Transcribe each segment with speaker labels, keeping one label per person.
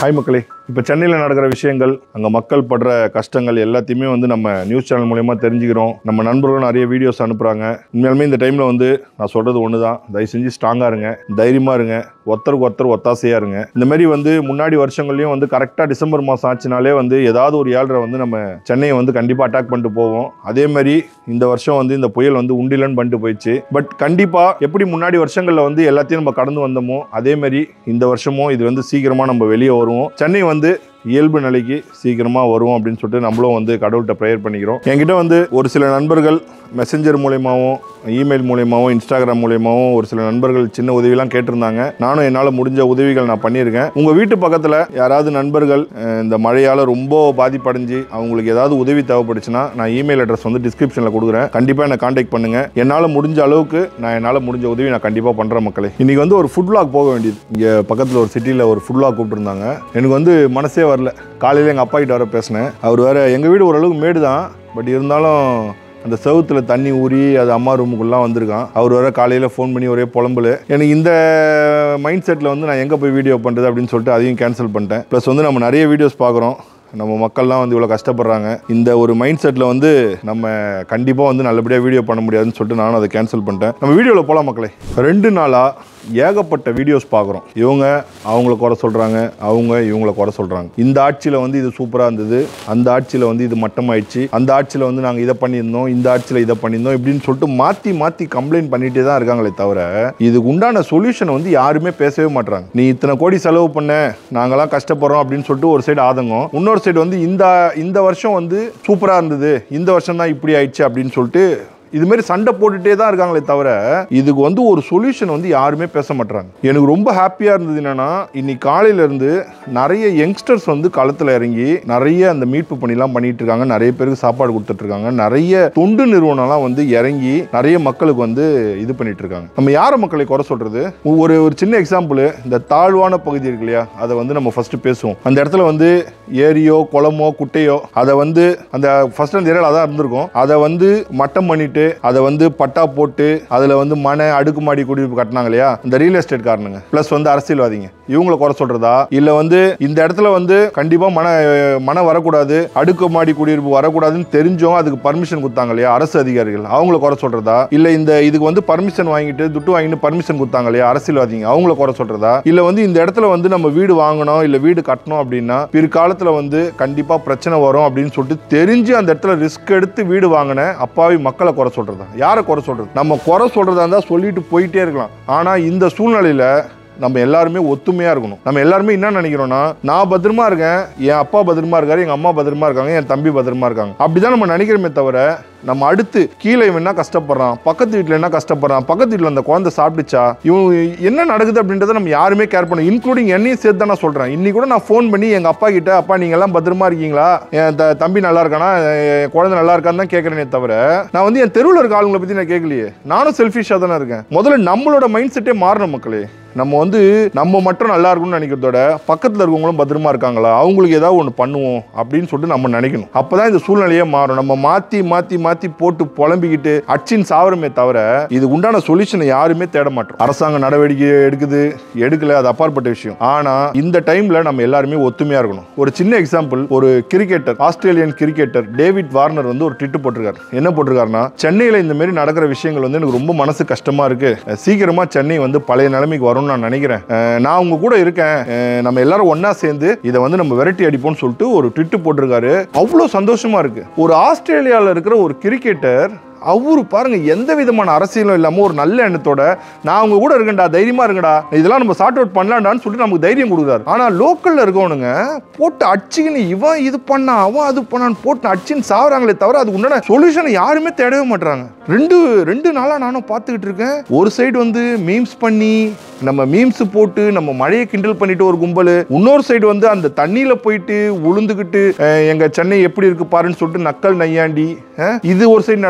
Speaker 1: Hi மக்களே இப்போ சென்னையில் நடக்கிற விஷயங்கள் அங்கே மக்கள் படுற கஷ்டங்கள் எல்லாத்தையுமே வந்து நம்ம நியூஸ் சேனல் மூலயமா தெரிஞ்சுக்கிறோம் நம்ம நண்பர்களும் நிறைய வீடியோஸ் அனுப்புகிறாங்க உண்மையாலுமே இந்த டைமில் வந்து நான் சொல்கிறது ஒன்று தான் தயவு செஞ்சு ஸ்ட்ராங்காக இருங்க தைரியமாக இருங்க ஒருத்தருக்கு ஒருத்தர் ஒத்தாசையாக இருங்க இந்த மாதிரி வந்து முன்னாடி வருஷங்கள்லையும் வந்து கரெக்டாக டிசம்பர் மாதம் ஆச்சுனாலே வந்து ஏதாவது ஒரு ஏழரை வந்து நம்ம சென்னையை வந்து கண்டிப்பாக அட்டாக் பண்ணிட்டு போவோம் அதே மாதிரி இந்த வருஷம் வந்து இந்த புயல் வந்து உண்டிலன்னு பண்ணிட்டு போயிடுச்சு பட் கண்டிப்பாக எப்படி முன்னாடி வருஷங்களில் வந்து எல்லாத்தையும் நம்ம கடந்து வந்தோமோ அதே மாதிரி இந்த வருஷமும் இது வந்து சீக்கிரமாக நம்ம வெளியே வருவோம் சென்னை வந்து இயல்பு நிலைக்கு சீக்கிரமாக வருவோம் அப்படின்னு சொல்லிட்டு நம்மளும் வந்து கடவுள்கிட்ட ப்ரேயர் பண்ணிக்கிறோம் என்கிட்ட வந்து ஒரு சில நண்பர்கள் மெசஞ்சர் மூலியமாகவும் இமெயில் மூலியமாகவும் இன்ஸ்டாகிராம் மூலியமாகவும் ஒரு சில நண்பர்கள் சின்ன உதவிலாம் கேட்டிருந்தாங்க நானும் என்னால் முடிஞ்ச உதவிகள் நான் பண்ணியிருக்கேன் உங்கள் வீட்டு பக்கத்தில் யாராவது நண்பர்கள் அஹ், இந்த மழையால் ரொம்ப பாதிப்படைஞ்சு அவங்களுக்கு ஏதாவது உதவி தேவைப்படுச்சுன்னா நான் இமெயில் அட்ரஸ் வந்து டிஸ்கிரிப்ஷனில் கொடுக்குறேன் கண்டிப்பாக என்னை காண்டாக்ட் பண்ணுங்கள் என்னால் முடிஞ்ச அளவுக்கு நான் என்னால் முடிஞ்ச உதவி நான் கண்டிப்பாக பண்ணுறேன் மக்களே இன்றைக்கி வந்து ஒரு ஃபுட் லாக் போக வேண்டியது இங்கே பக்கத்தில் ஒரு சிட்டியில் ஒரு ஃபுட் லாக் கூப்பிட்டுருந்தாங்க எனக்கு வந்து மனசே வரல காலையில் எங்கள் அப்பா கிட்ட வர பேசினேன் அவர் வேறு எங்கள் வீடு ஓரளவுக்கு மேடு தான் பட் இருந்தாலும் அந்த செவுத்துல தண்ணி ஊறி அது அம்மா ரூமுக்குலாம் வந்திருக்கான் அவர் வர காலையில் ஃபோன் பண்ணி ஒரே புலம்புல எனக்கு இந்த மைண்ட் செட்டில் வந்து நான் எங்கே போய் வீடியோ பண்ணுறது அப்படின்னு சொல்லிட்டு அதையும் கேன்சல் பண்ணிட்டேன் ப்ளஸ் வந்து நம்ம நிறைய வீடியோஸ் பார்க்குறோம் நம்ம மக்கள்லாம் வந்து இவ்வளோ கஷ்டப்படுறாங்க இந்த ஒரு மைண்ட் செட்டில் வந்து நம்ம கண்டிப்பாக வந்து நல்லபடியாக வீடியோ பண்ண முடியாதுன்னு சொல்லிட்டு நானும் அதை கேன்சல் பண்ணிட்டேன் நம்ம வீடியோவில் போகலாம் மக்களே ரெண்டு நாளாக ஏகப்பட்ட வீடியோஸ் பார்க்குறோம் இவங்க அவங்கள குறை சொல்கிறாங்க அவங்க இவங்கள குறை சொல்கிறாங்க இந்த ஆட்சியில் வந்து இது சூப்பராக இருந்தது அந்த ஆட்சியில் வந்து இது மட்டமாயிடுச்சு அந்த ஆட்சியில் வந்து நாங்கள் இதை பண்ணியிருந்தோம் இந்த ஆட்சியில் இதை பண்ணியிருந்தோம் இப்படின்னு சொல்லிட்டு மாற்றி மாற்றி கம்ப்ளைண்ட் பண்ணிகிட்டே தான் இருக்காங்களே தவிர இதுக்கு உண்டான சொல்யூஷனை வந்து யாருமே பேசவே மாட்றாங்க நீ இத்தனை கோடி செலவு பண்ண நாங்களாம் கஷ்டப்படுறோம் அப்படின்னு சொல்லிட்டு ஒரு சைடு ஆதங்கம் இன்னொரு சைடு வந்து இந்த இந்த வருஷம் வந்து சூப்பராக இருந்தது இந்த வருஷம் தான் இப்படி ஆயிடுச்சு அப்படின்னு சொல்லிட்டு இது மாதிரி சண்டை போட்டுட்டே தான் இருக்காங்களே தவிர இதுக்கு வந்து ஒரு சொல்யூஷன் வந்து யாருமே பேச மாட்டாங்க எனக்கு ரொம்ப ஹாப்பியாக இருந்தது என்னன்னா இன்னைக்கு காலையில இருந்து நிறைய யங்ஸ்டர்ஸ் வந்து களத்தில் இறங்கி நிறைய அந்த மீட்பு பணிலாம் பண்ணிட்டு இருக்காங்க நிறைய பேருக்கு சாப்பாடு கொடுத்துட்டு இருக்காங்க நிறைய தொண்டு நிறுவனம்லாம் வந்து இறங்கி நிறைய மக்களுக்கு வந்து இது பண்ணிட்டு இருக்காங்க நம்ம யார மக்களை குறை சொல்றது ஒரு ஒரு சின்ன எக்ஸாம்பிள் இந்த தாழ்வான பகுதி இருக்கு இல்லையா அதை வந்து நம்ம ஃபர்ஸ்ட் பேசுவோம் அந்த இடத்துல வந்து ஏரியோ குளமோ குட்டையோ அதை வந்து அந்த ஃபர்ஸ்ட் அந்த ஏரியாவில் அதான் இருந்திருக்கும் அதை வந்து மட்டம் பண்ணிட்டு அதை வந்து பட்டா போட்டு அதில் வந்து மனை அடுக்குமாடி குடியிருப்பு கட்டினாங்க இல்லையா இந்த ரியல் எஸ்டேட் காரணங்க ப்ளஸ் வந்து அரசியல்வாதிங்க இவங்களை குறை சொல்றதா இல்லை வந்து இந்த இடத்துல வந்து கண்டிப்பாக மன மன வரக்கூடாது அடுக்குமாடி குடியிருப்பு வரக்கூடாதுன்னு தெரிஞ்சும் அதுக்கு பர்மிஷன் கொடுத்தாங்க இல்லையா அரசு அதிகாரிகள் அவங்கள குறை சொல்றதா இல்லை இந்த இதுக்கு வந்து பர்மிஷன் வாங்கிட்டு துட்டு வாங்கிட்டு பர்மிஷன் கொடுத்தாங்க இல்லையா அரசியல்வாதிங்க அவங்கள குறை சொல்றதா இல்லை வந்து இந்த இடத்துல வந்து நம்ம வீடு வாங்கணும் இல்லை வீடு கட்டணும் அப்படின்னா பிற்காலத்தில் வந்து கண்டிப்பாக பிரச்சனை வரும் அப்படின்னு சொல்லிட்டு தெரிஞ்சு அந்த இடத்துல ரிஸ்க் எடுத்து வீடு வாங்கின அப்பாவி மக்களை குறை சொல்றதா யாரை குறை சொல்றது நம்ம குறை சொல்றதா இருந்தால் சொல்லிட்டு போயிட்டே இருக்கலாம் ஆனால் இந்த சூழ்நிலையில நம்ம எல்லாருமே ஒத்துமையா இருக்கணும் நம்ம எல்லாருமே என்ன நினைக்கிறோம்னா நான் பத்திரமா இருக்கேன் என் அப்பா பத்திரமா இருக்காரு எங்க அம்மா பத்திரமா இருக்காங்க என் தம்பி பத்திரமா இருக்காங்க அப்படிதான் நம்ம நினைக்கிறோமே தவிர நம்ம அடுத்து கீழே இவன் என்ன கஷ்டப்படுறான் பக்கத்து வீட்டில் என்ன கஷ்டப்படுறான் பக்கத்து வீட்டில் அந்த குழந்தை சாப்பிட்டுச்சா இவன் என்ன நடக்குது அப்படின்றத நம்ம யாருமே கேர் பண்ண இன்க்ளூடிங் என்னையும் சேர்த்து தான் நான் சொல்றேன் இன்னைக்கு கூட நான் ஃபோன் பண்ணி எங்க அப்பா கிட்ட அப்பா நீங்க எல்லாம் பத்திரமா இருக்கீங்களா என் த- தம்பி நல்லா இருக்கானா என் குழந்தை நல்லா இருக்கான்னு தான் கேட்கறேனே தவிர நான் வந்து என் தெருவில் இருக்க ஆளுங்களை பத்தி நான் கேட்கலையே நானும் செல்ஃபிஷாக தானே இருக்கேன் முதல்ல நம்மளோட மைண்ட் செட்டே மாறணும் மக்களே நம்ம வந்து நம்ம மட்டும் நல்லா இருக்கணும்னு நினைக்கிறதோட பக்கத்தில் இருக்கவங்களும் பத்திரமா இருக்காங்களா அவங்களுக்கு ஏதாவது ஒன்று பண்ணுவோம் அப்படின்னு சொல்லிட்டு நம்ம நினைக்கணும் அப்பதான் இந்த சூழ்நிலையே மாறும் நம்ம மாற்றி மாற்றி மாற்றி போட்டு புலம்பிக்கிட்டு அச்சின் சாவரமே தவிர இது உண்டான சொல்யூஷனை யாருமே தேட மாட்டோம் அரசாங்க நடவடிக்கை எடுக்குது எடுக்கல அது அப்பாற்பட்ட விஷயம் ஆனா இந்த டைம்ல நம்ம எல்லாருமே ஒத்துமையா இருக்கணும் ஒரு சின்ன எக்ஸாம்பிள் ஒரு cricketer Australian cricketer David Warner வந்து ஒரு ட்விட் போட்டிருக்காரு என்ன போட்டிருக்காருன்னா சென்னையில இந்த மாதிரி நடக்கிற விஷயங்கள் வந்து எனக்கு ரொம்ப மனசு கஷ்டமா இருக்கு அஹ் சீக்கிரமா சென்னை வந்து பழைய நிலைமைக்கு வரும்னு நான் நினைக்கிறேன் அஹ் நான் உங்க கூட இருக்கேன் அஹ் நம்ம எல்லாரும் ஒண்ணா சேர்ந்து இதை வந்து நம்ம விரட்டி அடிப்போம்னு சொல்லிட்டு ஒரு ட்விட் போட்டிருக்காரு அவ்வளோ சந்தோஷமா இருக்கு ஒரு ஆஸ்திரேலியாவில் இருக்கிற ஒரு கிரிக்கெட்டர் அவரு பாருங்க எந்த விதமான அரசியலும் இல்லாம ஒரு நல்ல எண்ணத்தோட நான் அவங்க கூட இருக்கேன்டா தைரியமா இருங்கடா இதெல்லாம் நம்ம சார்ட் அவுட் பண்ணலாம்டான்னு சொல்லிட்டு நமக்கு தைரியம் கொடுக்குறாரு ஆனா லோக்கல்ல இருக்கவனுங்க போட்டு அடிச்சுக்கின்னு இவன் இது பண்ணா அவன் அது பண்ணான்னு போட்டு அடிச்சுன்னு சாவறாங்களே தவிர அது உண்டான சொல்யூஷனை யாருமே தேடவே மாட்டாங்க ரெண்டு ரெண்டு நாளா நானும் பார்த்துக்கிட்டு இருக்கேன் ஒரு சைடு வந்து மீம்ஸ் பண்ணி நம்ம மீம்ஸ் போட்டு நம்ம மழையை கிண்டல் பண்ணிட்டு ஒரு கும்பல் இன்னொரு சைடு வந்து அந்த தண்ணியில போயிட்டு உளுந்துக்கிட்டு அஹ், எங்க சென்னை எப்படி இருக்கு பாருன்னு சொல்லிட்டு நக்கல் நையாண்டி அஹ், இது ஒரு சைடு நடந்துட்டு இருக்கு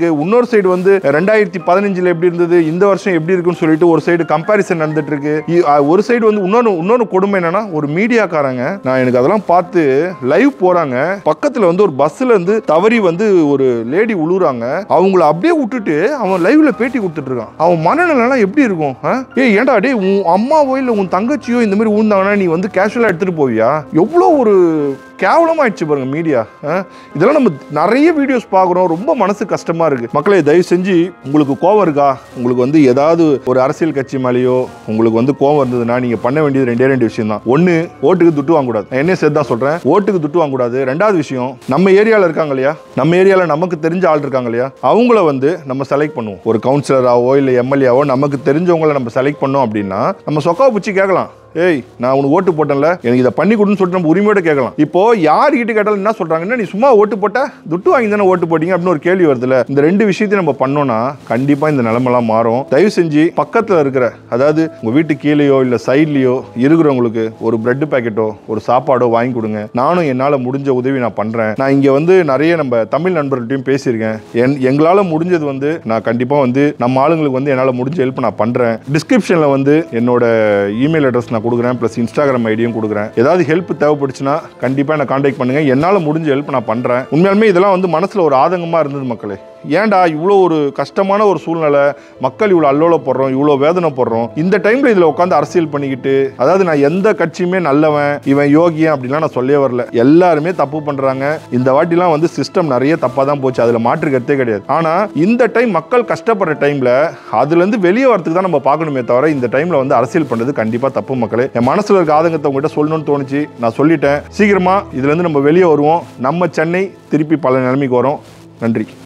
Speaker 1: இருக்கு இன்னொரு சைடு வந்து ரெண்டாயிரத்தி பதினஞ்சுல எப்படி இருந்தது இந்த வருஷம் எப்படி இருக்குன்னு சொல்லிட்டு ஒரு சைடு கம்பாரிசன் நடந்துட்டு இருக்கு இ- அ, ஒரு சைடு வந்து இன்னொரு இன்னொரு கொடுமை என்னன்னா ஒரு மீடியாக்காரங்க நான் எனக்கு அதெல்லாம் பார்த்து லைவ் போறாங்க பக்கத்துல வந்து ஒரு பஸ்ல இருந்து தவறி வந்து ஒரு லேடி உழுறாங்க அவங்கள அப்படியே விட்டுட்டு அவன் லைவ்ல பேட்டி கொடுத்துட்டு இருக்கான் அவன் மனநிலைலாம் எப்படி இருக்கும் ஆ? ஏய் ஏன்டா டேய் உன் அம்மாவோ இல்ல உன் தங்கச்சியோ இந்த மாதிரி ஊந்தாங்கன்னா நீ வந்து கேஷுவலா எடுத்துட்டு போவியா எவ்வளோ ஒரு கேவலமாயிடுச்சு பாருங்க மீடியா இதெல்லாம் நம்ம நிறைய வீடியோஸ் பார்க்குறோம் ரொம்ப மனசு கஷ்டமா இருக்கு மக்களே தயவு செஞ்சு உங்களுக்கு கோவம் இருக்கா உங்களுக்கு வந்து ஏதாவது ஒரு அரசியல் கட்சி மேலேயோ உங்களுக்கு வந்து கோவம் இருந்ததுன்னா நீங்க பண்ண வேண்டியது ரெண்டே ரெண்டு விஷயம் தான் ஒன்று ஓட்டுக்கு துட்டு வாங்கக்கூடாது நான் என்ன சேர்த்து தான் சொல்றேன் ஓட்டுக்கு துட்டு வாங்கக்கூடாது ரெண்டாவது விஷயம் நம்ம ஏரியாவில் இருக்காங்க இல்லையா நம்ம ஏரியாவில் நமக்கு தெரிஞ்ச ஆள் இருக்காங்க இல்லையா அவங்கள வந்து நம்ம செலக்ட் பண்ணுவோம் ஒரு கவுன்சிலராவோ இல்லை எம்எல்ஏவோ நமக்கு தெரிஞ்சவங்கள நம்ம செலக்ட் பண்ணோம் அப்படின்னா நம்ம சொக்காவை பிடிச்சி கேட்கலாம் ஏய் நான் உனக்கு ஓட்டு போட்டேன்ல எனக்கு இதை பண்ணி கொடுன்னு சொல்லிட்டு நம்ம உரிமையோட கேட்கலாம் இப்போ யார் கிட்ட கேட்டாலும் என்ன சொல்றாங்கன்னா நீ சும்மா ஓட்டு போட்ட துட்டு வாங்கி தானே ஓட்டு போட்டீங்க அப்படின்னு ஒரு கேள்வி வருதுல்ல இந்த ரெண்டு விஷயத்தையும் நம்ம பண்ணோம்னா கண்டிப்பா இந்த நிலைமெல்லாம் மாறும் தயவு செஞ்சு பக்கத்துல இருக்கிற அதாவது உங்க வீட்டு கீழேயோ இல்ல சைட்லயோ இருக்கிறவங்களுக்கு ஒரு பிரெட் பாக்கெட்டோ ஒரு சாப்பாடோ வாங்கி கொடுங்க நானும் என்னால முடிஞ்ச உதவி நான் பண்றேன் நான் இங்க வந்து நிறைய நம்ம தமிழ் நண்பர்கள்ட்டையும் பேசியிருக்கேன் என் எங்களால முடிஞ்சது வந்து நான் கண்டிப்பா வந்து நம்ம ஆளுங்களுக்கு வந்து என்னால முடிஞ்ச ஹெல்ப் நான் பண்றேன் டிஸ்கிரிப்ஷன்ல வந்து என்னோட இமெயில் அட்ரஸ் நான் கொடுக்குறேன் ப்ளஸ் இன்ஸ்டாகிராம் ஐடியும் கொடுக்குறேன் ஏதாவது ஹெல்ப் தேவைப்படுச்சுன்னா கண்டிப்பாக என்ன காண்டாக்ட் பண்ணுங்க என்னால் முடிஞ்ச ஹெல்ப் நான் பண்ணுறேன் உண்மையாலுமே இதெல்லாம் வந்து மனசில் ஒரு ஆதங்கமாக இருந்தது மக்களே ஏன்டா இவ்வளோ ஒரு கஷ்டமான ஒரு சூழ்நிலை மக்கள் இவ்வளோ அல்லோலப்படுறோம் இவ்வளோ வேதனைப்படுறோம் இந்த டைமில் இதில் உட்காந்து அரசியல் பண்ணிக்கிட்டு அதாவது நான் எந்த கட்சியுமே நல்லவன் இவன் யோகியன் அப்படிலாம் நான் சொல்லவே வரல எல்லாருமே தப்பு பண்ணுறாங்க இந்த வாட்டிலாம் வந்து சிஸ்டம் நிறைய தப்பாக தான் போச்சு அதில் மாற்று கருத்தே கிடையாது ஆனால் இந்த டைம் மக்கள் கஷ்டப்படுற டைமில் அதுலேருந்து வெளியே வரதுக்கு தான் நம்ம பார்க்கணுமே தவிர இந்த டைமில் வந்து அரசியல் பண்ணுறது கண்டிப்பாக தப்பு மக்களே என் மனசில் இருக்க ஆதங்கத்தை உங்ககிட்ட சொல்லணும்னு தோணுச்சு நான் சொல்லிட்டேன் சீக்கிரமாக இதுலேருந்து நம்ம வெளியே வருவோம் நம்ம சென்னை திருப்பி பல நிலைமைக்கு வரோம் நன்றி